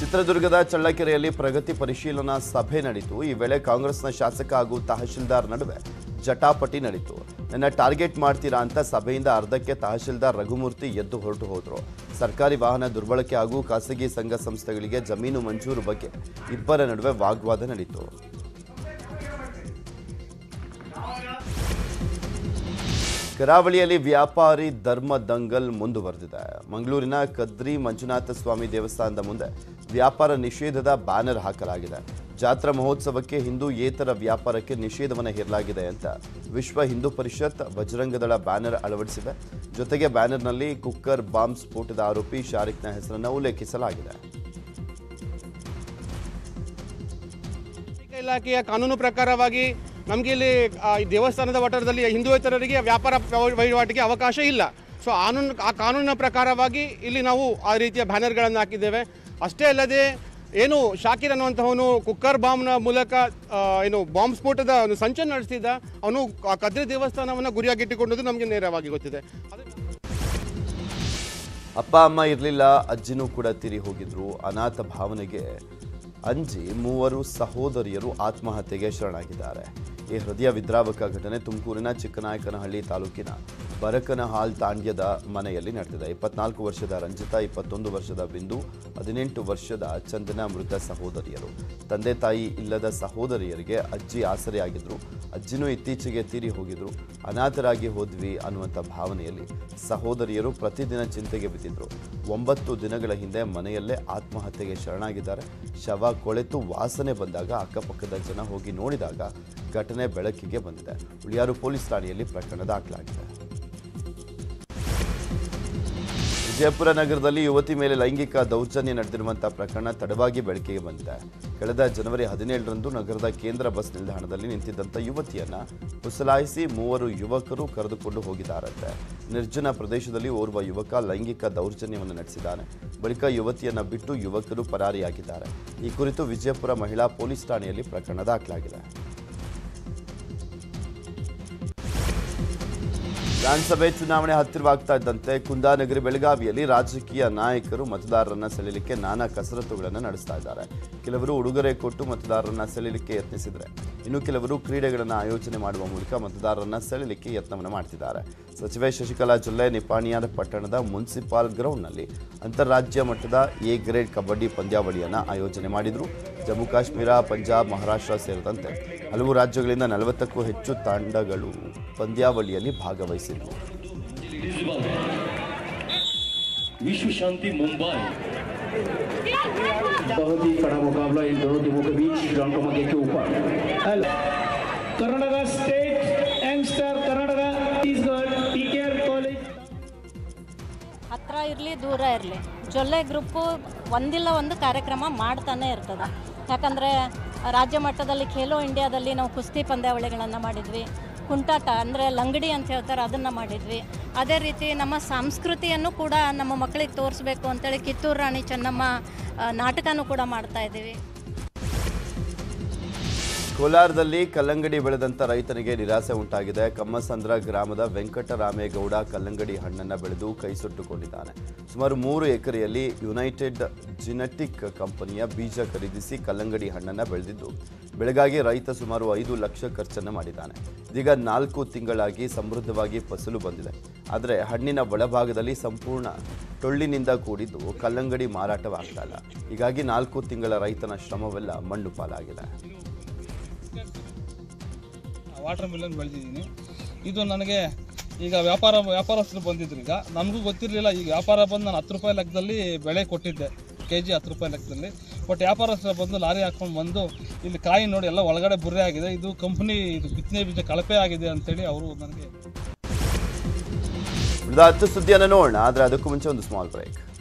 ಚಿತ್ರದುರ್ಗದ ಚಳ್ಳಕೆರೆಯಲ್ಲಿ ಪ್ರಗತಿ ಪರಿಶೀಲನಾ ಸಭೆ ನಡೆಯಿತು ಈ ವೇಳೆ ಕಾಂಗ್ರೆಸ್ನ ಶಾಸಕ ಹಾಗೂ ತಹಶೀಲ್ದಾರ್ ನಡುವೆ ಜಟಾಪಟಿ ನಡೆಯಿತು ನನ್ನ ಟಾರ್ಗೆಟ್ ಮಾಡ್ತೀರಾ ಅಂತ ಸಭೆಯಿಂದ ಅರ್ಧಕ್ಕೆ ತಹಶೀಲ್ದಾರ್ ರಘುಮೂರ್ತಿ ಎದ್ದು ಹೊರಟು ಹೋದ್ರು ಸರ್ಕಾರಿ ವಾಹನ ದುರ್ಬಳಕೆ ಹಾಗೂ ಖಾಸಗಿ ಸಂಘ ಸಂಸ್ಥೆಗಳಿಗೆ ಜಮೀನು ಮಂಜೂರು ಬಗ್ಗೆ ಇಬ್ಬರ ನಡುವೆ ವಾಗ್ವಾದ ನಡೆಯಿತು ಕರಾವಳಿಯಲ್ಲಿ ವ್ಯಾಪಾರಿ ಧರ್ಮ ದಂಗಲ್ ಮುಂದುವರೆದಿದೆ ಮಂಗಳೂರಿನ ಕದ್ರಿ ಮಂಜುನಾಥ ಸ್ವಾಮಿ ದೇವಸ್ಥಾನದ ಮುಂದೆ ವ್ಯಾಪಾರ ನಿಷೇಧದ ಬ್ಯಾನರ್ ಹಾಕಲಾಗಿದೆ ಜಾತ್ರಾ ಮಹೋತ್ಸವಕ್ಕೆ ಹಿಂದೂ ಏತರ ವ್ಯಾಪಾರಕ್ಕೆ ನಿಷೇಧವನ್ನು ಹೇರಲಾಗಿದೆ ಅಂತ ವಿಶ್ವ ಹಿಂದೂ ಪರಿಷತ್ ಬಜರಂಗದಳ ಬ್ಯಾನರ್ ಅಳವಡಿಸಿದೆ ಜೊತೆಗೆ ಬ್ಯಾನರ್ನಲ್ಲಿ ಕುಕ್ಕರ್ ಬಾಂಬ್ ಸ್ಫೋಟದ ಆರೋಪಿ ಶಾರಿಕ್ನ ಹೆಸರನ್ನು ಉಲ್ಲೇಖಿಸಲಾಗಿದೆ ಆರ್ಥಿಕ ಇಲಾಖೆಯ ಕಾನೂನು ಪ್ರಕಾರವಾಗಿ ನಮಗೆ ಇಲ್ಲಿ ಆ, ಈ ದೇವಸ್ಥಾನದ ವಠಾರದಲ್ಲಿ ಹಿಂದುಳಿತರರಿಗೆ ವ್ಯಾಪಾರ ವ್ಯವ- ವಹಿವಾಟಿಗೆ ಅವಕಾಶ ಇಲ್ಲ ಸೊ ಕಾನೂನು ಆ ಕಾನೂನಿನ ಪ್ರಕಾರವಾಗಿ ಇಲ್ಲಿ ನಾವು ಆ ರೀತಿಯ ಬ್ಯಾನರ್ಗಳನ್ನು ಹಾಕಿದ್ದೇವೆ ಅಷ್ಟೇ ಅಲ್ಲದೆ ಏನು ಶಾಕಿರ್ ಅನ್ನುವಂಥವನು ಕುಕ್ಕರ್ ಬಾಂಬ್ನ ಮೂಲಕ ಆ, ಏನು ಬಾಂಬ್ ಸ್ಫೋಟದ ಒಂದು ಸಂಚನ್ನು ನಡೆಸ್ತಿದ್ದ ಅವನು ಆ ಕದ್ರಿ ದೇವಸ್ಥಾನವನ್ನು ಗುರಿಯಾಗಿಟ್ಟುಕೊಂಡದ್ದು ನಮಗೆ ನೇರವಾಗಿ ಗೊತ್ತಿದೆ ಅದೇ- ಅಪ್ಪ ಅಮ್ಮ ಇರಲಿಲ್ಲ ಅಜ್ಜಿನೂ ಕೂಡ ತೀರಿ ಹೋಗಿದ್ರು ಅನಾಥ ಭಾವನೆಗೆ ಅಂಜಿ ಮೂವರು ಸಹೋದರಿಯರು ಆತ್ಮಹತ್ಯೆಗೆ ಶರಣಾಗಿದ್ದಾರೆ ಈ ಹೃದಯ ವಿದ್ರಾವಕ ಘಟನೆ ತುಮಕೂರಿನ ಚಿಕ್ಕನಾಯಕನಹಳ್ಳಿ ತಾಲೂಕಿನ ಬರಕನಹಾಲ್ ತಾಂಡ್ಯದ ಮನೆಯಲ್ಲಿ ನಡೆದಿದೆ ಇಪ್ಪತ್ನಾಲ್ಕು ವರ್ಷದ ರಂಜಿತಾ ಇಪ್ಪತ್ತೊಂದು ವರ್ಷದ ಬಿಂದು ಹದಿನೆಂಟು ವರ್ಷದ ಚಂದನ ಮೃತ ಸಹೋದರಿಯರು ತಂದೆ ತಾಯಿ ಇಲ್ಲದ ಸಹೋದರಿಯರಿಗೆ ಅಜ್ಜಿ ಆಸರೆಯಾಗಿದ್ರು ಅಜ್ಜಿನೂ ಇತ್ತೀಚೆಗೆ ತೀರಿ ಹೋಗಿದ್ರು ಅನಾಥರಾಗಿ ಹೋದ್ವಿ ಅನ್ನುವಂಥ ಭಾವನೆಯಲ್ಲಿ ಸಹೋದರಿಯರು ಪ್ರತಿದಿನ ಚಿಂತೆಗೆ ಬಿದ್ದಿದ್ರು ಒಂಬತ್ತು ದಿನಗಳ ಹಿಂದೆ ಮನೆಯಲ್ಲೇ ಆತ್ಮಹತ್ಯೆಗೆ ಶರಣಾಗಿದ್ದಾರೆ ಶವ ಕೊಳೆತು ವಾಸನೆ ಬಂದಾಗ ಅಕ್ಕಪಕ್ಕದ ಜನ ಹೋಗಿ ನೋಡಿದಾಗ ಘಟನೆ ಬೆಳಕಿಗೆ ಬಂದಿದೆ ಉಳಿಯಾರು ಪೊಲೀಸ್ ಠಾಣೆಯಲ್ಲಿ ಪ್ರಕರಣ ದಾಖಲಾಗಿದೆ ವಿಜಯಪುರ ನಗರದಲ್ಲಿ ಯುವತಿ ಮೇಲೆ ಲೈಂಗಿಕ ದೌರ್ಜನ್ಯ ನಡೆದಿರುವಂತಹ ಪ್ರಕರಣ ತಡವಾಗಿ ಬೆಳಕಿಗೆ ಬಂದಿದೆ ಕಳೆದ ಜನವರಿ ಹದಿನೇಳರಂದು ನಗರದ ಕೇಂದ್ರ ಬಸ್ ನಿಲ್ದಾಣದಲ್ಲಿ ನಿಂತಿದ್ದಂಥ ಯುವತಿಯನ್ನ ಉಸಲಾಯಿಸಿ ಮೂವರು ಯುವಕರು ಕರೆದುಕೊಂಡು ಹೋಗಿದ್ದಾರಂತೆ ನಿರ್ಜನ ಪ್ರದೇಶದಲ್ಲಿ ಓರ್ವ ಯುವಕ ಲೈಂಗಿಕ ದೌರ್ಜನ್ಯವನ್ನು ನಡೆಸಿದ್ದಾನೆ ಬಳಿಕ ಯುವತಿಯನ್ನ ಬಿಟ್ಟು ಯುವಕರು ಪರಾರಿಯಾಗಿದ್ದಾರೆ ಈ ಕುರಿತು ವಿಜಯಪುರ ಮಹಿಳಾ ಪೊಲೀಸ್ ಠಾಣೆಯಲ್ಲಿ ಪ್ರಕರಣ ದಾಖಲಾಗಿದೆ ವಿಧಾನಸಭೆ ಚುನಾವಣೆ ಹತ್ತಿರವಾಗ್ತಾ ಇದ್ದಂತೆ ಕುಂದಾನಗರಿ ಬೆಳಗಾವಿಯಲ್ಲಿ ರಾಜಕೀಯ ನಾಯಕರು ಮತದಾರರನ್ನ ಸೆಳೆಯಲಿಕ್ಕೆ ನಾನಾ ಕಸರತ್ತುಗಳನ್ನು ನಡೆಸ್ತಾ ಇದ್ದಾರೆ ಕೆಲವರು ಉಡುಗೊರೆ ಕೊಟ್ಟು ಮತದಾರರನ್ನ ಸೆಳೆಯಲಿಕ್ಕೆ ಯತ್ನಿಸಿದರೆ ಇನ್ನು ಕೆಲವರು ಕ್ರೀಡೆಗಳನ್ನು ಆಯೋಜನೆ ಮಾಡುವ ಮೂಲಕ ಮತದಾರರನ್ನ ಸೆಳೆಯಲಿಕ್ಕೆ ಯತ್ನವನ್ನು ಮಾಡ್ತಿದ್ದಾರೆ ಸಚಿವೆ ಶಶಿಕಲಾ ಜೊಲ್ಲೆ ನಿಪಾಣಿಯಾರ ಪಟ್ಟಣದ ಮುನ್ಸಿಪಾಲ್ ಗ್ರೌಂಡ್ನಲ್ಲಿ ಅಂತಾರಾಜ್ಯ ಮಟ್ಟದ ಎ ಗ್ರೇಡ್ ಕಬಡ್ಡಿ ಪಂದ್ಯಾವಳಿಯನ್ನು ಆಯೋಜನೆ ಮಾಡಿದರು ಜಮ್ಮು ಕಾಶ್ಮೀರ ಪಂಜಾಬ್ ಮಹಾರಾಷ್ಟ್ರ ಸೇರಿದಂತೆ ಹಲವು ರಾಜ್ಯಗಳಿಂದ ನಲವತ್ತಕ್ಕೂ ಹೆಚ್ಚು ತಂಡಗಳು ಪಂದ್ಯಾವಳಿಯಲ್ಲಿ ಭಾಗವಹಿಸಿದ್ವು विश्व शांति मुंबई बहुत ही कड़ा मुकाबला इन दोनों टीमों के बीच ग्राउंड क्रमांक एक के ऊपर Karnataka state youngster Karnataka Chhattisgarh TKR college ಹತ್ರ ಇರಲಿ ದೂರ ಇರಲಿ ಜೊಲ್ಲೆ ಗ್ರೂಪು ಒಂದಿಲ್ಲ ಒಂದು ಕಾರ್ಯಕ್ರಮ ಮಾಡ್ತಾನೆ ಇರ್ತದೆ ಯಾಕಂದರೆ ರಾಜ್ಯ ಮಟ್ಟದಲ್ಲಿ ಖೇಲೋ ಇಂಡಿಯಾದಲ್ಲಿ ನಾವು ಕುಸ್ತಿ ಪಂದ್ಯಾವಳಿಗಳನ್ನು ಮಾಡಿದ್ವಿ ಕುಂಟಾಟ ಅಂದರೆ ಲಂಗಡಿ ಅಂತ ಹೇಳ್ತಾರೆ ಅದನ್ನು ಮಾಡಿದ್ವಿ ಅದೇ ರೀತಿ ನಮ್ಮ ಸಂಸ್ಕೃತಿಯನ್ನು ಕೂಡ ನಮ್ಮ ಮಕ್ಕಳಿಗೆ ತೋರಿಸ್ಬೇಕು ಅಂತೇಳಿ ಕಿತ್ತೂರು ರಾಣಿ ಚೆನ್ನಮ್ಮ ಆ, ನಾಟಕನೂ ಕೂಡ ಮಾಡ್ತಾ ಇದ್ದೀವಿ ಕೋಲಾರದಲ್ಲಿ ಕಲ್ಲಂಗಡಿ ಬೆಳೆದಂತ ರೈತನಿಗೆ ನಿರಾಸೆ ಉಂಟಾಗಿದೆ ಕಮ್ಮಸಂದ್ರ ಗ್ರಾಮದ ವೆಂಕಟರಾಮೇಗೌಡ ಕಲ್ಲಂಗಡಿ ಹಣ್ಣನ್ನು ಬೆಳೆದು ಕೈ ಸುಟ್ಟುಕೊಂಡಿದ್ದಾನೆ ಸುಮಾರು ಮೂರು ಎಕರೆಯಲ್ಲಿ ಯುನೈಟೆಡ್ ಜಿನೆಟಿಕ್ ಕಂಪನಿಯ ಬೀಜ ಖರೀದಿಸಿ ಕಲ್ಲಂಗಡಿ ಹಣ್ಣನ್ನು ಬೆಳೆದಿದ್ದು ಬೆಳೆಗಾಗಿ ರೈತ ಸುಮಾರು ಐದು ಲಕ್ಷ ಖರ್ಚನ್ನು ಮಾಡಿದ್ದಾನೆ ಇದೀಗ ನಾಲ್ಕು ತಿಂಗಳಾಗಿ ಸಮೃದ್ಧವಾಗಿ ಫಸಲು ಬಂದಿದೆ ಆದರೆ ಹಣ್ಣಿನ ಒಳಭಾಗದಲ್ಲಿ ಸಂಪೂರ್ಣ ಟೊಳ್ಳಿನಿಂದ ಕೂಡಿದ್ದು ಕಲ್ಲಂಗಡಿ ಮಾರಾಟವಾಗ್ತಾ ಇಲ್ಲ ಹೀಗಾಗಿ ನಾಲ್ಕು ತಿಂಗಳ ರೈತನ ಶ್ರಮವೆಲ್ಲ ಮಣ್ಣು ಪಾಲಾಗಿದೆ ವಾಟರ್ ಮಿಲನ್ ಬೆಳೆದಿದ್ದೀನಿ ಇದು ನನಗೆ ಈಗ ವ್ಯಾಪಾರ ವ್ಯಾಪಾರಸ್ಥರು ಬಂದಿದ್ರು ಈಗ ನನಗೂ ಗೊತ್ತಿರಲಿಲ್ಲ ಈಗ ವ್ಯಾಪಾರ ಬಂದು ನಾನು ಹತ್ತು ರೂಪಾಯಿ ಲೆಕ್ಕದಲ್ಲಿ ಬೆಳೆ ಕೊಟ್ಟಿದ್ದೆ ಕೆ ಜಿ ಹತ್ತು ರೂಪಾಯಿ ಲೆಕ್ಕದಲ್ಲಿ ಬಟ್ ವ್ಯಾಪಾರಸ್ಥರು ಬಂದು ಲಾರಿ ಹಾಕ್ಕೊಂಡು ಬಂದು ಇಲ್ಲಿ ಕಾಯಿ ನೋಡಿ ಎಲ್ಲ ಒಳಗಡೆ ಬುರ್ರೆ ಆಗಿದೆ ಇದು ಕಂಪ್ನಿ ಇದು ಬಿತ್ತನೆ ಬೀಜ ಕಳಪೆ ಆಗಿದೆ ಅಂತೇಳಿ ಅವರು ನನಗೆ ಉಳಿದ ಹತ್ತು ಸುದ್ದಿಯನ್ನು ನೋಡೋಣ ಆದರೆ ಅದಕ್ಕೂ ಮುಂಚೆ ಒಂದು ಸ್ಮಾಲ್ ಬ್ರೇಕ್